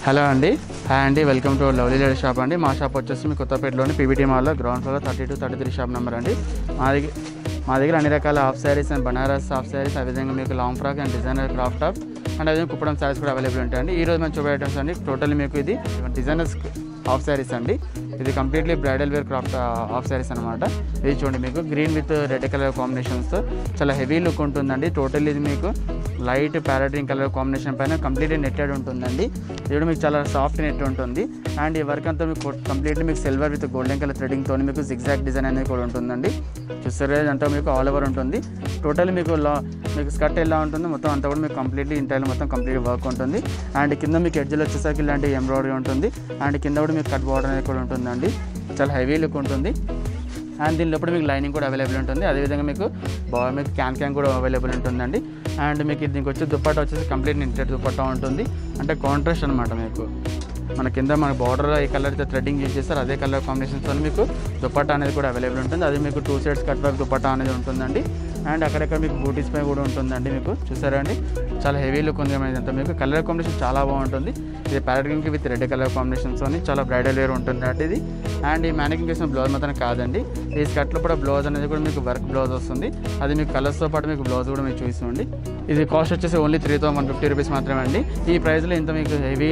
Hello అండి hi అండి welcome to lovely lady shop అండి మా షాప్ వచ్చేసి మీ కొత్తపేటలోని పీబీటీ మాల్లో ground floor thirty two thirty three shop number అండి మా దగ్గర మా దగ్గర అన్ని రకాల half saris and Banaras half saris అదేవిధంగా మీకు long frock and designer craft top and అదే కుప్పడం శారీస్ కూడా అవైలబుల్ ఉంటాయండి ఈ రోజు మేము చూపే ఐటమ్స్ అండి టోటల్ మీకు ఇది డిజైనర్స్ హాఫ్ శారీస్ అండి ఇది completely bridal wear craft half saris అనమాట ఇది చూడండి మీకు గ్రీన్ విత్ రెడ్ కలర్ కాంబినేషన్స్తో చాలా హెవీ లుక్ ఉంటుందండి టోటల్ ఇది మీకు లైట్ ప్యారటింగ్ కలర్ కాంబినేషన్ పైన కంప్లీట్లీ నెట్టెడ్ ఉంటుందండి ఇది కూడా మీకు చాలా సాఫ్ట్ నెట్ ఉంటుంది అండ్ ఈ వర్క్ అంతా మీకు కంప్లీట్లీ మీకు సిల్వర్ విత్ గోల్డెన్ కలర్ థ్రెడింగ్తో మీకు జిగ్జాక్ డిజైన్ అనేది కూడా ఉంటుందండి చూస్తారా ఇదంతా మీకు ఆల్ ఓవర్ ఉంటుంది టోటల్ మీకు లా మీకు స్కర్ట్ ఎలా ఉంటుంది మొత్తం అంతా కూడా మీకు కంప్లీట్లీ ఇంటైల్ మొత్తం కంప్లీట్ వర్క్ ఉంటుంది అండ్ కింద మీకు ఎడ్జ్లో వచ్చేసరికి ఇలాంటి ఎంబ్రాయిడరీ ఉంటుంది అండ్ కింద కూడా మీకు కట్ బార్డర్ అనేది కూడా ఉంటుందండి చాలా హెవీ లుక్ ఉంటుంది అండ్ దీని లోపల మీకు లైనింగ్ కూడా అవైలబుల్ ఉంటుంది అదేవిధంగా మీకు బా మీకు క్యాన్ క్యాన్ కూడా అవైలబుల్ ఉంటుందండి అండ్ మీకు దీనికి వచ్చి దుప్పట్టా వచ్చేసి కంప్లీట్ నింటెడ్ దుప్పట్టా ఉంటుంది అంటే కాంట్రాస్ట్ అనమాట మీకు మన కింద మన బార్డర్ ఏ కలర్ అయితే థ్రెడ్డింగ్ యూజ్ చేస్తారు అదే కలర్ కాంబినేషన్స్తో మీకు దుప్పట్టా అనేది కూడా అవైలబుల్ ఉంటుంది అది మీకు two sides cut work dupatta అనేది ఉంటుందండి అండ్ అక్కడక్కడ మీకు బూటీస్ పై కూడా ఉంటుందండి మీకు చూసారా అండి చాలా హెవీ లుక్ ఉంది ఇదంతా మీకు కలర్ కాంబినేషన్ చాలా బాగుంటుంది ఇది ప్యారటింగ్కి విత్ రెడ్ కలర్ కాంబినేషన్తో చాలా బ్రైడల్ వేర్ ఉంటుంది అంటే ఇది అండ్ ఈ మ్యానికింగ్ చేసిన బ్లౌజ్ మాత్రం కాదండి ఈ స్కర్ట్లో కూడా బ్లౌజ్ అనేది కూడా మీకు వర్క్ బ్లౌజ్ వస్తుంది అది మీకు కలర్స్తో పాటు మీకు బ్లౌజ్ కూడా మీకు చూపిస్తుంది ఇది కాస్ట్ వచ్చేసి only three thousand one fifty rupees మాత్రమే అండి ఈ ప్రైస్లో ఇంత మీకు హెవీ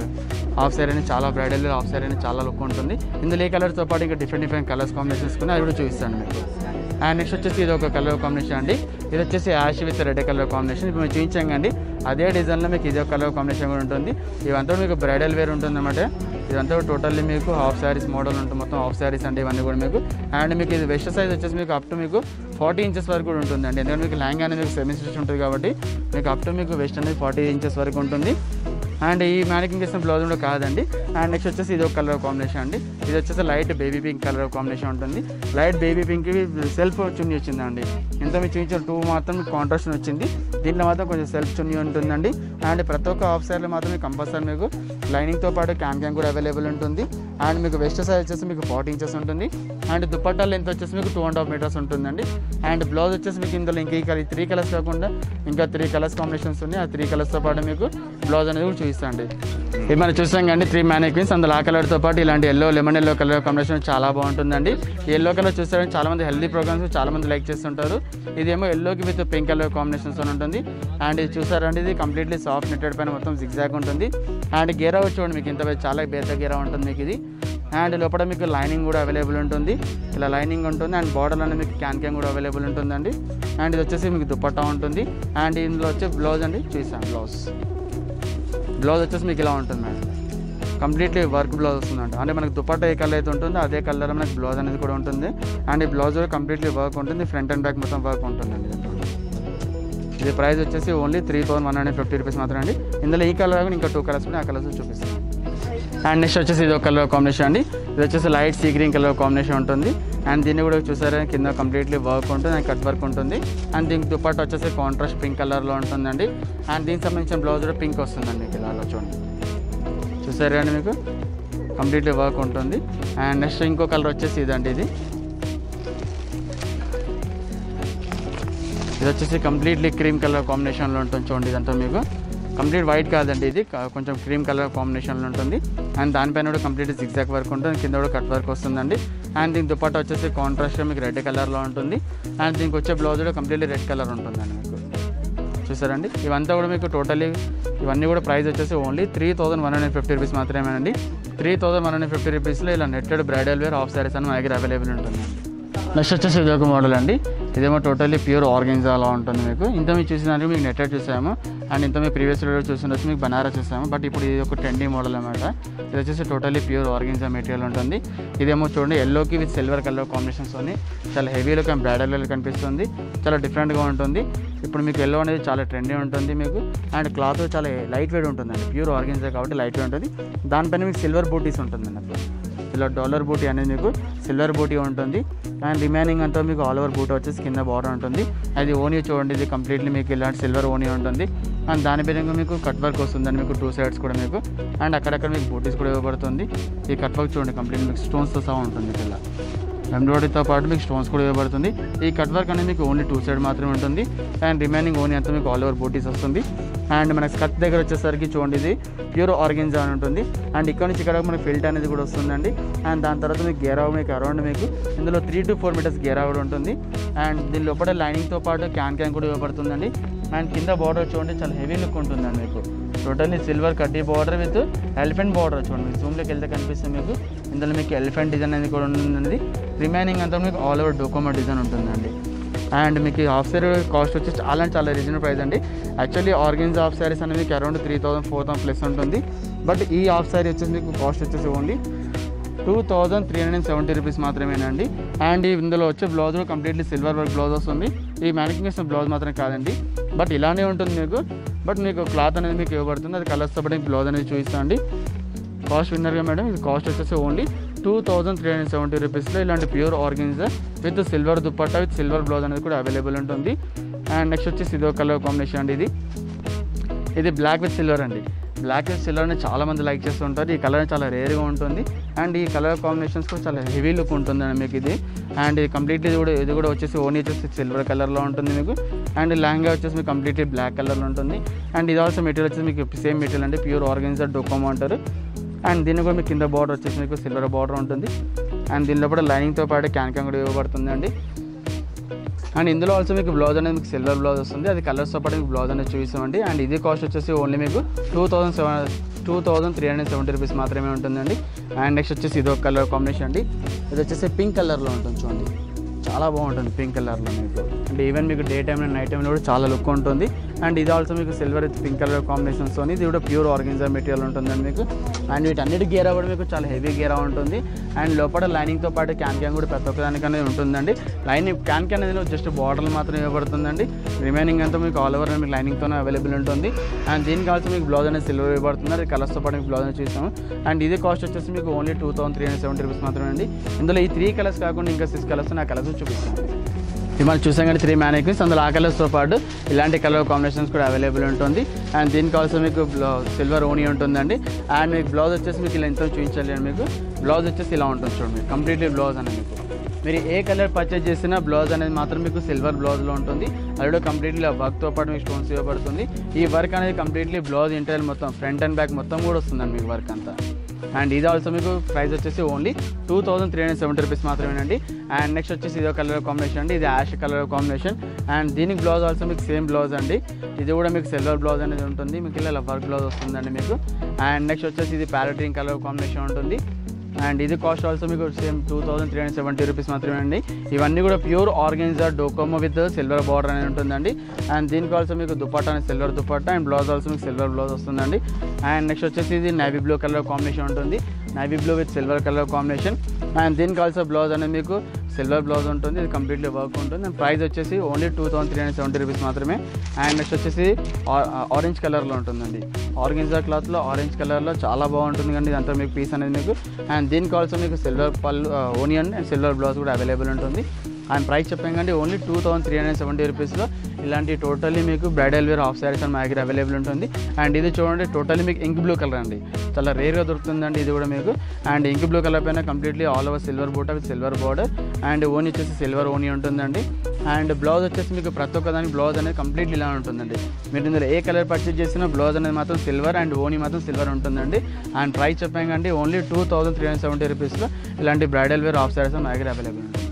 హాఫ్ శారీ అని చాలా బ్రైడల్ హాఫ్ శారీ అని చాలా లుక్ ఉంటుంది ఇందులో ఏ కలర్తో పాటు ఇంకా డిఫరెంట్ డిఫరెంట్ కలర్స్ కాంబినేషన్స్ కూడా అది కూడా చూపిస్తాను మీకు అండ్ నెక్స్ట్ వచ్చేసి ఇది ఒక కలర్ కాంబినేషన్ అండి ఇది వచ్చేసి ash with red colour combination ఇప్పుడు మేము చూపించాం అండి అదే డిజైన్లో మీకు ఇదే కలర్ కాంబినేషన్ కూడా ఉంటుంది ఇవంతా మీకు బ్రైడల్ వేర్ ఉంటుంది అనమాట ఇదంతా టోటల్లీ మీకు హాఫ్ శారీస్ మోడల్ ఉంటుంది మొత్తం హాఫ్ శారీస్ అంటే ఇవన్నీ కూడా మీకు అండ్ మీకు ఇది వెస్ట్ సైజ్ వచ్చేసి మీకు అప్ టు మీకు ఫార్టీ ఇంచెస్ వరకు కూడా ఉంటుందండి ఎందుకంటే మీకు ల్యాంగ్ అనేది మీకు సెవెన్ స్టిచ్ ఉంటుంది కాబట్టి మీకు అప్ టు మీకు వెస్ట్ అనేది ఫార్టీ ఇంచెస్ వరకు ఉంటుంది అండ్ ఈ మ్యానికింగ్ చేసిన బ్లౌజ్ కూడా కాదండి అండ్ నెక్స్ట్ వచ్చేసి ఇది ఒక కలర్ కాంబినేషన్ అండి ఇది వచ్చేసి light baby pink colour combination ఉంటుంది light baby pink self chunni వచ్చిందండి ఇంత మీరు చూపించిన టూ మాత్రం కాంట్రాస్ట్ వచ్చింది దీంట్లో మాత్రం కొంచెం సెల్ఫ్ చున్నీ ఉంటుందండి అండ్ ప్రతి ఒక్క హాఫ్ సైడ్లో మాత్రం మీకు కంపల్సరీ మీకు లైనింగ్తో పాటు క్యాన్ క్యాన్ కూడా అవైలబుల్ ఉంటుంది అండ్ మీకు వెస్ట్ సైజ్ వచ్చేసి మీకు ఫార్టీ ఇంచెస్ ఉంటుంది అండ్ దుపట్టా లెంత్ వచ్చేసి మీకు టూ అండ్ హాఫ్ మీటర్స్ ఉంటుందండి అండ్ బ్లౌజ్ వచ్చేసి మీకు ఇందులో ఇంకా ఈ కలర్ త్రీ కలర్స్ కాకుండా ఇంకా త్రీ కలర్స్ కాంబినేషన్స్ ఉన్నాయి ఆ త్రీ కలర్స్తో పాటు మీకు బ్లౌజ్ అనేది కూడా చూపిస్తాండి ఇది మనం చూసాం కానీ త్రీ మ్యానిక్విన్స్ అందులో ఆ కలర్తో పాటు ఇలాంటి yellow lemon yellow colour combination చాలా బాగుంటుందండి ఈ ఎల్లో కలర్ చూస్తారని చాలా మంది హెల్దీ ప్రోగ్రామ్స్ చాలా మంది లైక్ చేస్తుంటారు ఇదేమో ఎల్లోకి విత్ పింక్ కలర్ కాంబినేషన్స్ ఉంటుంది అండ్ ఇది చూసారండి ఇది కంప్లీట్లీ సాఫ్ట్ నెట్టెడ్ పైన మొత్తం జిగ్జాగ్ ఉంటుంది అండ్ గేరా వచ్చి చూడండి మీకు ఇంత చాలా పెద్ద గేరా ఉంటుంది మీకు ఇది అండ్ లోపల మీకు లైనింగ్ కూడా అవైలబుల్ ఉంటుంది ఇలా లైనింగ్ ఉంటుంది అండ్ బార్డర్ అనేది మీకు క్యాన్ క్యాన్ కూడా అవైలబుల్ ఉంటుందండి అండ్ ఇది వచ్చేసి మీకు దుపట్టా ఉంటుంది అండ్ ఇందులో వచ్చే బ్లౌజ్ అండి చూసాను బ్లౌజ్ బ్లౌజ్ వచ్చేసి మీకు ఇలా ఉంటుంది మేడం కంప్లీట్లీ వర్క్ బ్లౌజ్ వస్తుందండి అంటే మనకి దుపట్టా ఏ కలర్ అయితే ఉంటుందో అదే కలర్ మనకి బ్లౌజ్ అనేది కూడా ఉంటుంది అండ్ ఈ బ్లౌజ్ కూడా కంప్లీట్లీ వర్క్ ఉంటుంది ఫ్రంట్ అండ్ బ్యాక్ మొత్తం వర్క్ ఉంటుందండి దీంట్లో. ఇది ప్రైస్ వచ్చేసి only three thousand one hundred fifty rupees మాత్రం అండి ఇందులో ఈ కలర్ కాకుండా ఇంకా టూ కలర్స్ ఉన్నాయి ఆ కలర్స్ చూపిస్తాను అండ్ నెక్స్ట్ వచ్చేసి ఇది ఒక కలర్ కాంబినేషన్ అండి ఇది వచ్చేసి light sea green colour combination ఉంటుంది అండ్ దీన్ని కూడా చూసారా కింద కంప్లీట్లీ వర్క్ ఉంటుంది అండ్ కట్ వర్క్ ఉంటుంది అండ్ దీనికి దుపట్టా వచ్చేసి కాంట్రాస్ట్ పింక్ కలర్లో ఉంటుందండి అండ్ దీనికి సంబంధించిన బ్లౌజ్ కూడా పింక్ వస్తుందండి మీకు ఇలా చూడండి చూసారా అండి మీకు కంప్లీట్లీ వర్క్ ఉంటుంది అండ్ నెక్స్ట్ ఇంకో కలర్ వచ్చేసి ఇదండి ఇది ఇది వచ్చేసి కంప్లీట్లీ క్రీమ్ కలర్ కాంబినేషన్లో ఉంటుంది చూడండి ఇదంతా మీకు కంప్లీట్ వైట్ కాదండి ఇది కా- కొంచెం క్రీమ్ కలర్ కాంబినేషన్లో ఉంటుంది అండ్ దానిపైన కూడా కంప్లీట్ జిగ్జాక్ వర్క్ ఉంటుంది కింద కూడా కట్ వర్క్ వస్తుందండి అండ్ దీని దుపట్టా వచ్చేసి కాంట్రాస్ట్ మీకు రెడ్ కలర్లో ఉంటుంది అండ్ దీనికి వచ్చే బ్లౌజ్ కూడా కంప్లీట్లీ రెడ్ కలర్ ఉంటుందండి మీకు చూసారండి ఇవంతా కూడా మీకు టోటలీ ఇవన్నీ కూడా ప్రైస్ వచ్చేసి only three thousand one hundred fifty rupees మాత్రమేనండి three thousand one hundred fifty రూపీస్లో ఇలా netted bridal wear half saris అని మన దగ్గర అవైలబుల్ ఉంటుంది నెక్స్ట్ వచ్చేసి ఇది ఒక మోడల్ అండి ఇదేమో టోటల్లీ ప్యూర్ ఆర్గెన్జా అలా ఉంటుంది మీకు ఇంత మీరు చూసినారు మీకు నెట్టెడ్ చూసాము అండ్ ఇంత మీరు ప్రీవియస్ వీడియో చూసినట్టు మీకు బనారస్ చూసాము బట్ ఇప్పుడు ఇది ఒక ట్రెండీ మోడల్ అనమాట ఇది వచ్చేసి టోటల్లీ ప్యూర్ ఆర్గెన్జా మెటీరియల్ ఉంటుంది ఇదేమో చూడండి ఎల్లోకి విత్ సిల్వర్ కలర్ కాంబినేషన్స్ ఉంది చాలా heavy look and bridal look కనిపిస్తుంది చాలా డిఫరెంట్గా ఉంటుంది ఇప్పుడు మీకు ఎల్లో అనేది చాలా ట్రెండీ ఉంటుంది మీకు అండ్ క్లాత్ చాలా లైట్ వెయిట్ ఉంటుందండి ప్యూర్ ఆర్గెన్జా కాబట్టి లైట్ వెయిట్ ఉంటుంది దానిపైన మీకు సిల్వర్ బూటీస్ ఉంటుందండి అట్లా ఇలా డాలర్ బూటీ అనేది మీకు సిల్వర్ బూటీ ఉంటుంది అండ్ రిమైనింగ్ అంతా మీకు ఆల్ ఓవర్ బూటీ వచ్చేసి కింద బార్డర్ ఉంటుంది అది ఓనీ చూడండి ఇది కంప్లీట్లీ మీకు ఇలాంటి సిల్వర్ ఓనీ ఉంటుంది అండ్ దాని పైన మీకు కట్ వర్క్ వస్తుందండి మీకు టూ సైడ్స్ కూడా మీకు అండ్ అక్కడక్కడ మీకు బూటీస్ కూడా ఇవ్వబడుతుంది ఈ కట్ వర్క్ చూడండి కంప్లీట్ మీకు స్టోన్స్తో సహా ఉంటుంది ఇలా ఎంబ్రాయిడరీతో పాటు మీకు స్టోన్స్ కూడా ఇవ్వబడుతుంది ఈ కట్ వర్క్ అనేది మీకు ఓన్లీ టూ సైడ్ మాత్రమే ఉంటుంది అండ్ రిమైనింగ్ ఓన్లీ అంతా మీకు ఆల్ ఓవర్ బూటీస్ వస్తుంది అండ్ మనకి స్కర్ట్ దగ్గర వచ్చేసరికి చూడండి ఇది ప్యూర్ ఆర్గెన్జా అని ఉంటుంది అండ్ ఇక్కడ నుంచి ఇక్కడ మనకి ఫిల్ట్ అనేది కూడా వస్తుందండి అండ్ దాని తర్వాత మీకు గేరా మీకు అరౌండ్ మీకు ఇందులో త్రీ టు ఫోర్ మీటర్స్ గేరా కూడా ఉంటుంది అండ్ దీని లోపల లైనింగ్తో పాటు క్యాన్ క్యాన్ కూడా ఇవ్వబడుతుందండి అండ్ కింద బార్డర్ చూడండి చాలా హెవీ లుక్ ఉంటుందండి మీకు టోటల్లీ సిల్వర్ కడ్డీ బార్డర్ విత్ ఎలిఫెంట్ బార్డర్ చూడండి మీకు జూమ్లోకి వెళ్తే కనిపిస్తుంది మీకు ఇందులో మీకు ఎలిఫెంట్ డిజైన్ అనేది కూడా ఉంటుంది రిమైనింగ్ అంతా మీకు ఆల్ ఓవర్ డోకోమా డిజైన్ ఉంటుందండి అండ్ మీకు హాఫ్ సారీ కాస్ట్ వచ్చి చాలా అంటే చాలా రీజనబుల్ ప్రైస్ అండి యాక్చువల్లీ ఆర్గన్స్ హాఫ్ సారీస్ అనేది మీకు around three thousand four thousand plus ఉంటుంది బట్ ఈ హాఫ్ సారీ వచ్చేసి మీకు కాస్ట్ వచ్చేసి only two thousand three hundred seventy rupees మాత్రమేనండి అండ్ ఇందులో వచ్చే బ్లౌజ్ కూడా కంప్లీట్లీ సిల్వర్ వర్క్ బ్లౌజ్ వస్తుంది ఈ మ్యానికింగ్ చేసిన బ్లౌజ్ మాత్రం కాదండి బట్ ఇలానే ఉంటుంది మీకు బట్ మీకు క్లాత్ అనేది మీకు ఇవ్వబడుతుంది అది కలర్స్తో పాటు బ్లౌజ్ అనేది చూపిస్తాను అండి కాస్ట్ విన్నర్గా మేడం ఇది కాస్ట్ వచ్చేసి only two thousand three hundred seventy రూపీస్లో ఇలాంటి pure organza with silver dupatta with silver blouse అనేది కూడా అవైలబుల్ ఉంటుంది అండ్ నెక్స్ట్ వచ్చేసి ఇదో కలర్ కాంబినేషన్ అండి ఇది ఇది బ్లాక్ విత్ సిల్వర్ అండి బ్లాక్ విత్ సిల్వర్ అని చాలా మంది లైక్ చేస్తూ ఉంటారు ఈ కలర్ చాలా రేర్గా ఉంటుంది అండ్ ఈ కలర్ కాంబినేషన్స్ కూడా చాలా హెవీ లుక్ ఉంటుంది అండి మీకు ఇది అండ్ ఇది కంప్లీట్లీ ఇది కూడా ఇది కూడా వచ్చేసి ఓనీ వచ్చేసి సిల్వర్ కలర్లో ఉంటుంది మీకు అండ్ లెహంగా వచ్చేసి మీకు కంప్లీట్లీ బ్లాక్ కలర్లో ఉంటుంది అండ్ ఇది ఆల్సో మెటీరియల్ వచ్చేసి మీకు సేమ్ మెటీరియల్ అంటే ప్యూర్ ఆర్గన్జర్ డొకోమో అంటారు అండ్ దీని కూడా మీకు కింద బార్డర్ వచ్చేసి మీకు సిల్వర్ బార్డర్ ఉంటుంది అండ్ దీనిలో కూడా లైనింగ్తో పాటు క్యాన్ క్యాన్ కూడా ఇవ్వబడుతుంది అండి అండ్ ఇందులో ఆల్సో మీకు బ్లౌజ్ అనేది మీకు సిల్వర్ బ్లౌజ్ వస్తుంది అది కలర్స్తో పాటు మీకు బ్లౌజ్ అనేది చూపిస్తామండి అండ్ ఇది కాస్ట్ వచ్చేసి ఓన్లీ మీకు two thousand seven two thousand three hundred seventy rupees మాత్రమే ఉంటుందండి అండ్ నెక్స్ట్ వచ్చేసి ఇది ఒక కలర్ కాంబినేషన్ అండి ఇది వచ్చేసి పింక్ కలర్లో ఉంటుంది చూడండి చాలా బాగుంటుంది పింక్ కలర్లో మీకు అంటే ఈవెన్ మీకు డే టైంలో నైట్ టైంలో కూడా చాలా లుక్ ఉంటుంది అండ్ ఇది ఆల్సో మీకు సిల్వర్ విత్ పింక్ కలర్ కాంబినేషన్స్తో ఇది కూడా ప్యూర్ ఆర్గన్జా మెటీరియల్ ఉంటుందండి మీకు అండ్ వీటన్నిటి గేరా కూడా మీకు చాలా హెవీ గేరా ఉంటుంది అండ్ లోపల లైనింగ్తో పాటు క్యాన్ క్యాన్ కూడా ప్రతి ఒక్కదానికి అనేది ఉంటుందండి లైనింగ్ క్యాన్ క్యాన్ అనేది జస్ట్ బార్డర్లు మాత్రం ఇవ్వబడుతుందండి రిమైనింగ్ అంతా మీకు ఆల్ ఓవర్ మీకు లైనింగ్తోనే అవైలబుల్ ఉంటుంది అండ్ దీనికి ఆల్సో మీకు బ్లౌజ్ అనేది సిల్వర్ ఇవ్వబడుతుంది అది కలర్స్తో పాటు మీకు బ్లౌజ్ అనేది చూస్తాము అండ్ ఇది కాస్ట్ వచ్చేసి మీకు only two thousand three hundred seventy rupees మాత్రమే అండి ఇందులో ఈ త్రీ కలర్స్ కాకుండా ఇంకా సిక్స్ కలర్స్ నా కలర్స్ చూపిస్తాను ఇది మనం చూసాం కానీ త్రీ మ్యానిక్విన్స్ అందులో ఆ కలర్స్తో పాటు ఇలాంటి కలర్ కాంబినేషన్స్ కూడా అవైలబుల్ ఉంటుంది అండ్ దీనికి ఆల్సో మీకు సిల్వర్ ఓనీ ఉంటుందండి అండ్ మీకు బ్లౌజ్ వచ్చేసి మీకు ఇలా ఎంతో చూపించాలి అండి మీకు బ్లౌజ్ వచ్చేసి ఇలా ఉంటుంది చూడండి కంప్లీట్లీ బ్లౌజ్ అనేది మీకు మీరు ఏ కలర్ పర్చేజ్ చేసినా బ్లౌజ్ అనేది మాత్రం మీకు సిల్వర్ బ్లౌజ్లో ఉంటుంది అది కూడా కంప్లీట్లీ వర్క్తో పాటు మీకు స్టోన్స్ ఇవ్వబడుతుంది ఈ వర్క్ అనేది కంప్లీట్లీ బ్లౌజ్ ఇంటైర్ మొత్తం ఫ్రంట్ అండ్ బ్యాక్ మొత్తం కూడా వస్తుందండి మీకు వర్క్ అంతా అండ్ ఇది ఆల్సో మీకు ప్రైస్ వచ్చేసి only two thousand three hundred seventy rupees మాత్రమేనండి అండ్ నెక్స్ట్ వచ్చేసి ఇదో కలర్ కాంబినేషన్ అండి ఇది యాష్ కలర్ కాంబినేషన్ అండ్ దీనికి బ్లౌజ్ ఆల్సో మీకు సేమ్ బ్లౌజ్ అండి ఇది కూడా మీకు సిల్వర్ బ్లౌజ్ అనేది ఉంటుంది మీకు ఇలా వర్క్ బ్లౌజ్ వస్తుందండి మీకు అండ్ నెక్స్ట్ వచ్చేసి ఇది ప్యారెటింగ్ కలర్ కాంబినేషన్ ఉంటుంది అండ్ ఇది కాస్ట్ ఆల్సో మీకు same two thousand three hundred seventy rupees మాత్రమే అండి ఇవన్నీ కూడా ప్యూర్ ఆర్గన్జా డోకోమో విత్ సిల్వర్ బార్డర్ అనేది ఉంటుందండి అండ్ దీనికి ఆల్సో మీకు దుపట్టా అనేది silver dupatta and blouse also మీకు సిల్వర్ బ్లౌజ్ వస్తుందండి అండ్ నెక్స్ట్ వచ్చేసి ఇది నేవీ బ్లూ కలర్ కాంబినేషన్ ఉంటుంది navy blue with silver colour combination and దీనికి ఆల్సో బ్లౌజ్ అనేది మీకు సిల్వర్ బ్లౌజ్ ఉంటుంది ఇది కంప్లీట్లీ వర్క్ ఉంటుంది అండ్ ప్రైస్ వచ్చేసి only two thousand three hundred seventy rupees మాత్రమే అండ్ నెక్స్ట్ వచ్చేసి ఆరెంజ్ కలర్లో ఉంటుందండి ఆర్గెన్జా క్లాత్లో ఆరెంజ్ కలర్లో చాలా బాగుంటుంది కానీ ఇదంతా మీకు పీస్ అనేది మీకు అండ్ దీనికి ఆల్సో మీకు సిల్వర్ పళ్ళు ఓనియన్ అండ్ సిల్వర్ బ్లౌజ్ కూడా అవైలబుల్ ఉంటుంది అండ్ ప్రైస్ చెప్పాం కండి only two thousand three hundred seventy రూపీస్లో ఇలాంటి టోటల్లీ మీకు bridal wear half saris and మా దగ్గర అవైలబుల్ ఉంటుంది అండ్ ఇది చూడండి టోటల్లీ మీకు ఇంక్ బ్లూ కలర్ అండి చాలా రేర్గా దొరుకుతుందండి ఇది కూడా మీకు అండ్ ఇంక్ బ్లూ కలర్ పైన కంప్లీట్లీ ఆల్ ఓవర్ సిల్వర్ బూట విత్ సిల్వర్ బార్డర్ అండ్ ఓని వచ్చేసి సిల్వర్ ఓని ఉంటుందండి అండ్ బ్లౌజ్ వచ్చేసి మీకు ప్రతి ఒక్క దానికి బ్లౌజ్ అనేది కంప్లీట్లీ ఇలా ఉంటుందండి మీరు ఇందులో ఏ కలర్ పర్చేజ్ చేసినా బ్లౌజ్ అనేది మాత్రం సిల్వర్ అండ్ ఓని మాత్రం సిల్వర్ ఉంటుందండి అండ్ ప్రైస్ చెప్పాం కండి only two thousand three hundred seventy రూపీస్లో ఇలాంటి బ్రైడల్ వేర్ హాఫ్ శారీస్ మా దగ్గర అవైలబుల్ ఉంటుంది